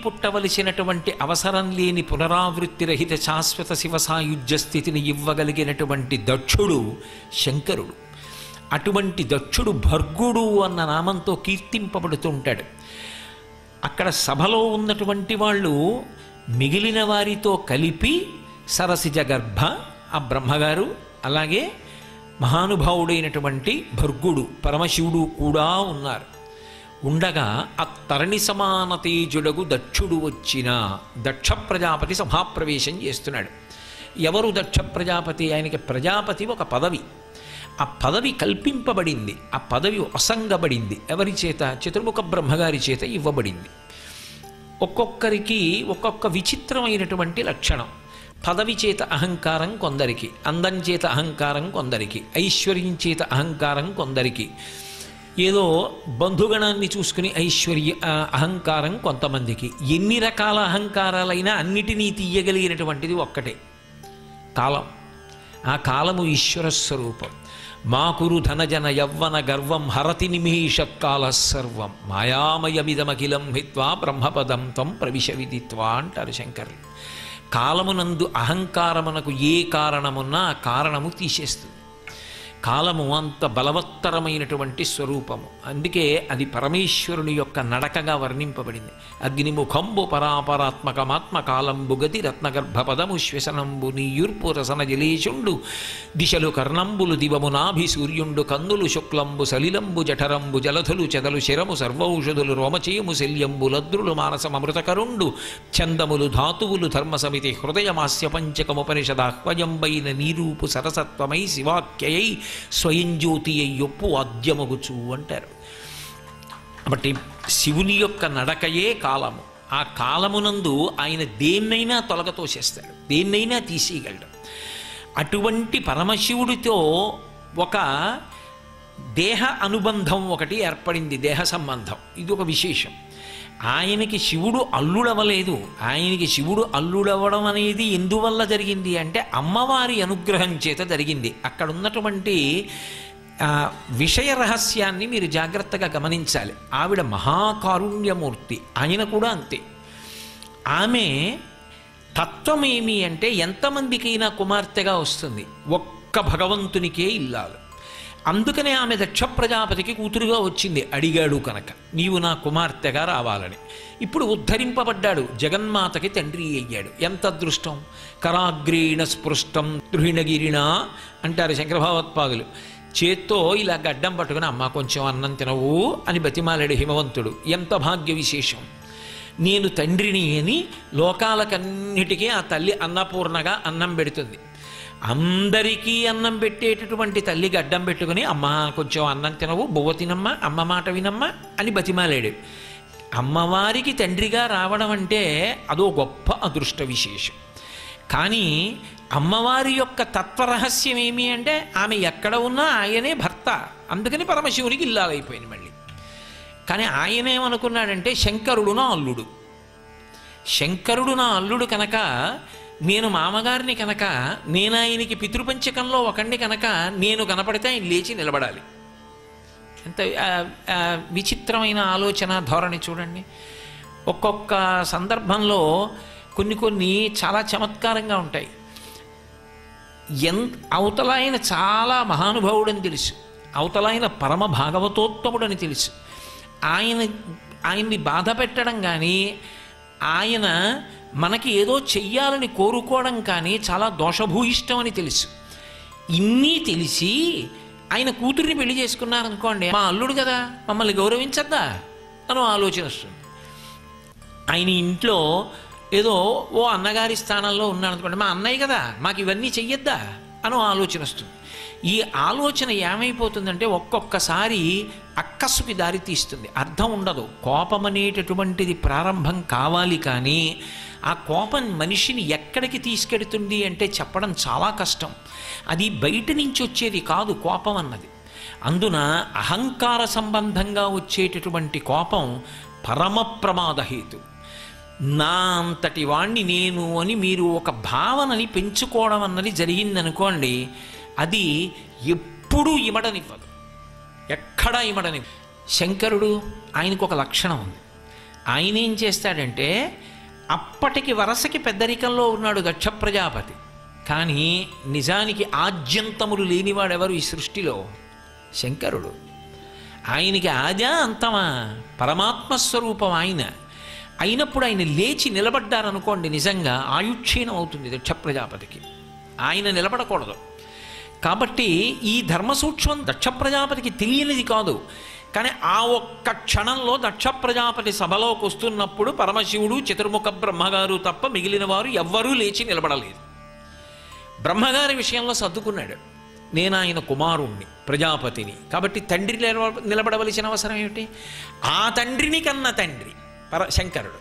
పుట్టవలసినటువంటి అవసరం లేని పునరావృత్తి రహిత శాశ్వత శివ సాయుధ్య స్థితిని ఇవ్వగలిగినటువంటి దక్షుడు శంకరుడు అటువంటి దక్షుడు భర్గుడు అన్న నామంతో కీర్తింపబడుతూ ఉంటాడు అక్కడ సభలో ఉన్నటువంటి వాళ్ళు మిగిలిన వారితో కలిపి సరసిజ గర్భ ఆ బ్రహ్మగారు అలాగే మహానుభావుడైనటువంటి భర్గుడు పరమశివుడు కూడా ఉన్నారు ఉండగా ఆ తరణి సమాన తేజుడగు దక్షుడు వచ్చిన దక్ష ప్రజాపతి సభాప్రవేశం చేస్తున్నాడు ఎవరు దక్ష ప్రజాపతి ఆయనకి ప్రజాపతి ఒక పదవి ఆ పదవి కల్పింపబడింది ఆ పదవి అసంగబడింది ఎవరి చేత చతుర్ముఖ బ్రహ్మగారి చేత ఇవ్వబడింది ఒక్కొక్కరికి ఒక్కొక్క విచిత్రమైనటువంటి లక్షణం పదవి చేత అహంకారం కొందరికి అందం చేత అహంకారం కొందరికి ఐశ్వర్యం చేత అహంకారం కొందరికి ఏదో బంధుగణాన్ని చూసుకుని ఐశ్వర్య ఆ, అహంకారం కొంతమందికి ఎన్ని రకాల అహంకారాలైనా అన్నిటినీ తీయగలిగినటువంటిది ఒక్కటే కాలం ఆ కాలము ఈశ్వర స్వరూపం మాకురు ధనజన యవ్వన గర్వం హరతి నిమీషత్కాల సర్వం మాయామయమిదమఖిలం హిత్వా బ్రహ్మపదం త్వం ప్రవిశ విదిత్వా అంటారు శంకర్లు కాలమునందు అహంకారమునకు ఏ కారణమున్నా ఆ కారణము తీసేస్తుంది కాలము అంత బలవత్తరమైనటువంటి స్వరూపము అందుకే అది పరమేశ్వరుని యొక్క నడకగా వర్ణింపబడింది అగ్నిముఖంబు పరాపరాత్మకమాత్మ కాలంబు గతి రత్నగర్భపదము శ్వసనంబు నీయుర్పు రసన జలేశుండు దిశలు కర్ణంబులు దివము నాభి సూర్యుండు కన్నులు శుక్లంబు సలిలంబు జఠరంబు జలధులు చెదలు శిరము సర్వౌషధులు రోమచేయము శల్యంబు లద్రులు మానసమృతకరుండు చందములు ధాతువులు ధర్మసమితి హృదయమాస్య పంచకముపనిషదాహ్వయంబైన నీరూపు సరసత్వమై శివాఖ్యయై స్వయం జ్యోతి అయ్యొప్పు ఆద్యమగుచు అంటారు కాబట్టి శివుని యొక్క నడకయే కాలము ఆ కాలమునందు ఆయన దేన్నైనా తొలగతోసేస్తాడు దేన్నైనా తీసేయగలడు అటువంటి పరమశివుడితో ఒక దేహ అనుబంధం ఒకటి ఏర్పడింది దేహ సంబంధం ఇది ఒక విశేషం ఆయనకి శివుడు అల్లుడవలేదు ఆయనకి శివుడు అల్లుడవడం అనేది ఎందువల్ల జరిగింది అంటే అమ్మవారి అనుగ్రహం చేత జరిగింది అక్కడ ఉన్నటువంటి ఆ, విషయ రహస్యాన్ని మీరు జాగ్రత్తగా గమనించాలి ఆవిడ మహాకారుణ్యమూర్తి ఆయన కూడా అంతే ఆమె తత్వం ఏమి అంటే ఎంతమందికైనా కుమార్తెగా వస్తుంది ఒక్క భగవంతునికే ఇల్లాలు అందుకనే ఆమె దక్ష ప్రజాపతికి కూతురుగా వచ్చింది అడిగాడు కనుక నీవు నా కుమార్తెగా రావాలని ఇప్పుడు ఉద్ధరింపబడ్డాడు జగన్మాతకి తండ్రి అయ్యాడు ఎంత అదృష్టం కరాగ్రీణ స్పృష్టం దృహిణగిరిణ అంటారు శంకరభగవత్పాదులు చేత్తో ఇలా గడ్డం పట్టుకుని అమ్మ కొంచెం అన్నం తినవు అని బతిమాలాడు హిమవంతుడు ఎంత భాగ్య విశేషం నేను తండ్రిని అని లోకాలకన్నిటికీ ఆ తల్లి అన్నపూర్ణగా అన్నం పెడుతుంది అందరికీ అన్నం పెట్టేటటువంటి తల్లి గడ్డం పెట్టుకుని అమ్మ కొంచెం అన్నం తినవు బువ్వ తినమ్మా అమ్మ మాట వినమ్మా అని బతిమాలాడు అమ్మవారికి తండ్రిగా రావడం అంటే అదో గొప్ప అదృష్ట విశేషం కానీ అమ్మవారి యొక్క తత్వరహస్యం ఏమి అంటే ఆమె ఎక్కడ ఉన్నా ఆయనే భర్త అందుకని పరమశివునికి ఇల్లాలైపోయింది మళ్ళీ కానీ ఆయన ఏమనుకున్నాడంటే శంకరుడు నా అల్లుడు శంకరుడు నా అల్లుడు కనుక నేను మామగారిని కనుక నేను ఆయనకి పితృపంచకంలో ఒకడిని కనుక నేను కనపడితే ఆయన లేచి నిలబడాలి ఎంత ఆ, ఆ, విచిత్రమైన ఆలోచన ధోరణి చూడండి ఒక్కొక్క సందర్భంలో కొన్ని కొన్ని చాలా చమత్కారంగా ఉంటాయి ఎంత అవతల ఆయన చాలా మహానుభావుడని తెలుసు అవతల ఆయన పరమ భాగవతోత్తముడని తెలుసు ఆయన ఆయన్ని బాధ పెట్టడం కానీ ఆయన మనకి ఏదో చెయ్యాలని కోరుకోవడం కానీ చాలా దోషభూయిష్టమని తెలుసు ఇన్ని తెలిసి ఆయన కూతుర్ని పెళ్లి చేసుకున్నారనుకోండి మా అల్లుడు కదా మమ్మల్ని గౌరవించద్దా అని ఆలోచన వస్తుంది ఆయన ఇంట్లో ఏదో ఓ అన్నగారి స్థానంలో ఉన్నాడు అనుకోండి మా అన్నయ్య కదా మాకు ఇవన్నీ చెయ్యొద్దా అని ఆలోచన వస్తుంది ఈ ఆలోచన ఏమైపోతుందంటే ఒక్కొక్కసారి అక్కసుకి దారి తీస్తుంది అర్థం ఉండదు కోపం అనేటటువంటిది ప్రారంభం కావాలి కానీ ఆ కోపం మనిషిని ఎక్కడికి తీసుకెడుతుంది అంటే చెప్పడం చాలా కష్టం అది బయట నుంచి వచ్చేది కాదు కోపం అన్నది అందున అహంకార సంబంధంగా వచ్చేటటువంటి కోపం పరమ ప్రమాదహేతు నా అంతటి వాణ్ణి నేను అని మీరు ఒక భావనని పెంచుకోవడం అన్నది జరిగిందనుకోండి అది ఎప్పుడూ ఇమడనివ్వదు ఎక్కడా ఇమడని శంకరుడు ఆయనకు ఒక లక్షణం ఉంది ఆయన ఏం చేస్తాడంటే అప్పటికి వరసకి పెద్దరికంలో ఉన్నాడు దక్ష ప్రజాపతి కానీ నిజానికి ఆద్యంతములు లేనివాడెవరు ఈ సృష్టిలో శంకరుడు ఆయనకి ఆదా అంతమా పరమాత్మ స్వరూపం ఆయన అయినప్పుడు ఆయన లేచి నిలబడ్డారనుకోండి నిజంగా ఆయుక్షీణం అవుతుంది దక్ష ప్రజాపతికి ఆయన నిలబడకూడదు కాబట్టి ఈ ధర్మ సూక్ష్మం దక్ష ప్రజాపతికి తెలియనిది కాదు కానీ ఆ ఒక్క క్షణంలో దక్ష ప్రజాపతి సభలోకి వస్తున్నప్పుడు పరమశివుడు చతుర్ముఖ బ్రహ్మగారు తప్ప మిగిలిన వారు ఎవ్వరూ లేచి నిలబడలేదు బ్రహ్మగారి విషయంలో సర్దుకున్నాడు నేను ఆయన కుమారుణ్ణి ప్రజాపతిని కాబట్టి తండ్రి నిలబ- నిలబడవలసిన అవసరం ఏమిటి ఆ తండ్రిని కన్న తండ్రి పర శంకరుడు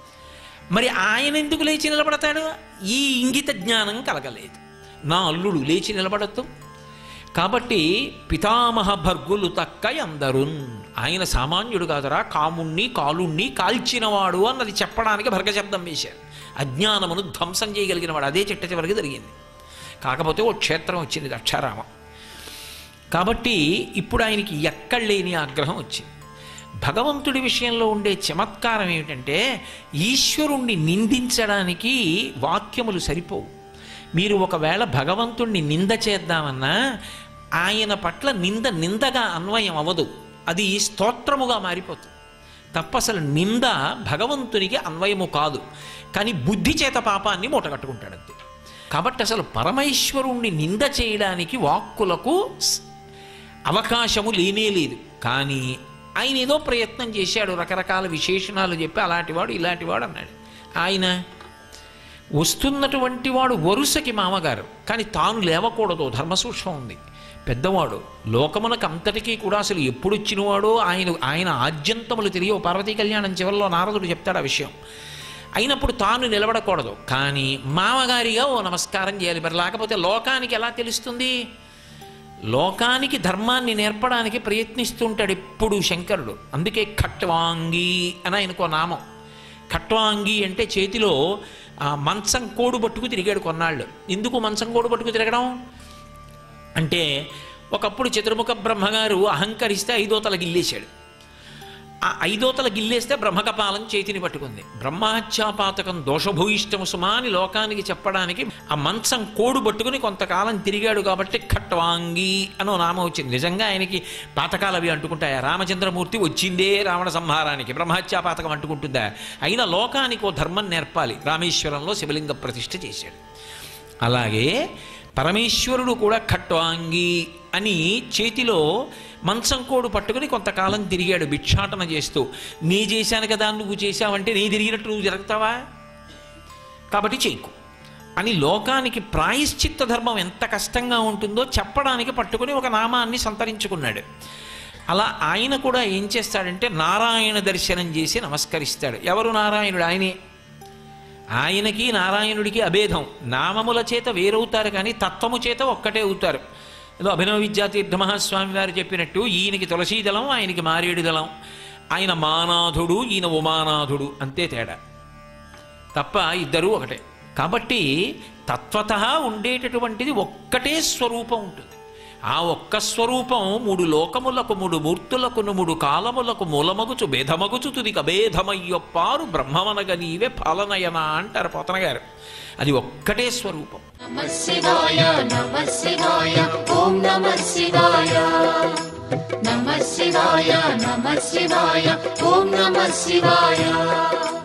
మరి ఆయన ఎందుకు లేచి నిలబడతాడు ఈ ఇంగిత జ్ఞానం కలగలేదు నా అల్లుడు లేచి నిలబడద్దు కాబట్టి పితామహ భర్గులు తక్క అందరున్ ఆయన సామాన్యుడు కాదురా కాముణ్ణి కాలుణ్ణి కాల్చినవాడు అన్నది చెప్పడానికి భర్గ శబ్దం వేశారు అజ్ఞానమును ధ్వంసం చేయగలిగిన వాడు అదే చిట్ట చివరికి జరిగింది కాకపోతే ఓ క్షేత్రం వచ్చింది దక్షారామం కాబట్టి ఇప్పుడు ఆయనకి ఎక్కడ లేని ఆగ్రహం వచ్చింది భగవంతుడి విషయంలో ఉండే చమత్కారం ఏమిటంటే ఈశ్వరుణ్ణి నిందించడానికి వాక్యములు సరిపోవు మీరు ఒకవేళ భగవంతుణ్ణి నింద చేద్దామన్నా ఆయన పట్ల నింద నిందగా అన్వయం అవ్వదు అది స్తోత్రముగా మారిపోతుంది తప్ప అసలు నింద భగవంతునికి అన్వయము కాదు కానీ బుద్ధి చేత పాపాన్ని మూటగట్టుకుంటాడు అంతే కాబట్టి అసలు పరమేశ్వరుణ్ణి నింద చేయడానికి వాక్కులకు స్- అవకాశము లేనే లేదు కానీ ఆయన ఏదో ప్రయత్నం చేశాడు రకరకాల విశేషణాలు చెప్పి అలాంటివాడు ఇలాంటివాడు అన్నాడు ఆయన వస్తున్నటువంటి వాడు వరుసకి మామగారు కానీ తాను లేవకూడదు ధర్మసూక్ష్మం ఉంది పెద్దవాడు లోకమునకు అంతటికీ కూడా అసలు ఎప్పుడు వచ్చినవాడో ఆయన ఆయన ఆద్యంతములు తెలియవు పార్వతీ కళ్యాణం చివరిలో నారదుడు చెప్తాడు ఆ విషయం అయినప్పుడు తాను నిలబడకూడదు కానీ మామగారిగా ఓ నమస్కారం చేయాలి మరి లేకపోతే లోకానికి ఎలా తెలుస్తుంది లోకానికి ధర్మాన్ని నేర్పడానికి ప్రయత్నిస్తుంటాడు ఎప్పుడు శంకరుడు అందుకే ఖట్వాంగి అని ఆయనకో నామం ఖట్వాంగి అంటే చేతిలో ఆ, మంచం కోడు పట్టుకు తిరిగాడు కొన్నాళ్ళు ఎందుకు మంచం కోడు పట్టుకు తిరగడం అంటే ఒకప్పుడు చతుర్ముఖ బ్రహ్మగారు అహంకరిస్తే ఐదో తల గిల్లేశాడు ఆ ఐదో తల గిల్లేస్తే బ్రహ్మకపాలం చేతిని పట్టుకుంది బ్రహ్మహత్యాపాతకం దోషభూయిష్టము సుమా అని లోకానికి చెప్పడానికి ఆ మంచం కోడు పట్టుకుని కొంతకాలం తిరిగాడు కాబట్టి ఖట్వాంగి అనో నామం వచ్చింది నిజంగా ఆయనకి పాతకాలు అవి అంటుకుంటాయా రామచంద్రమూర్తి వచ్చిందే రావణ సంహారానికి బ్రహ్మహత్యాపాతకం అంటుకుంటుందా అయినా లోకానికి ఓ ధర్మం నేర్పాలి రామేశ్వరంలో శివలింగ ప్రతిష్ఠ చేశాడు అలాగే పరమేశ్వరుడు కూడా ఖట్వాంగి అని చేతిలో మంచం కోడు పట్టుకుని కొంతకాలం తిరిగాడు భిక్షాటన చేస్తూ నీ చేశాను కదా నువ్వు చేశావంటే నీ తిరిగినట్టు నువ్వు జరుగుతావా కాబట్టి చేయకు అని లోకానికి ప్రాయశ్చిత్త ధర్మం ఎంత కష్టంగా ఉంటుందో చెప్పడానికి పట్టుకుని ఒక నామాన్ని సంతరించుకున్నాడు అలా ఆయన కూడా ఏం చేస్తాడంటే నారాయణ దర్శనం చేసి నమస్కరిస్తాడు ఎవరు నారాయణుడు ఆయనే ఆయనకి నారాయణుడికి అభేదం నామముల చేత వేరవుతారు కానీ తత్వము చేత ఒక్కటే అవుతారు ఏదో అభినవ విద్యాతీర్థ మహాస్వామి వారు చెప్పినట్టు ఈయనకి తులసీదళం ఆయనకి మారేడు దళం ఆయన మానాథుడు ఈయన ఉమానాథుడు అంతే తేడా తప్ప ఇద్దరూ ఒకటే కాబట్టి తత్వత ఉండేటటువంటిది ఒక్కటే స్వరూపం ఉంటుంది ఆ ఒక్క స్వరూపం మూడు లోకములకు మూడు మూర్తులకు మూడు కాలములకు మూలమగుచు భేదమగుచు తుదిక భేదమయ్యొప్పారు బ్రహ్మమనగ నీవే ఫలనయన అంటారు పోతన గారు అది ఒక్కటే స్వరూపం నమ శివాయ నమ శివాయ ఓం నమ శివాయ నమ శివాయ నమ శివాయ ఓం నమ శివాయ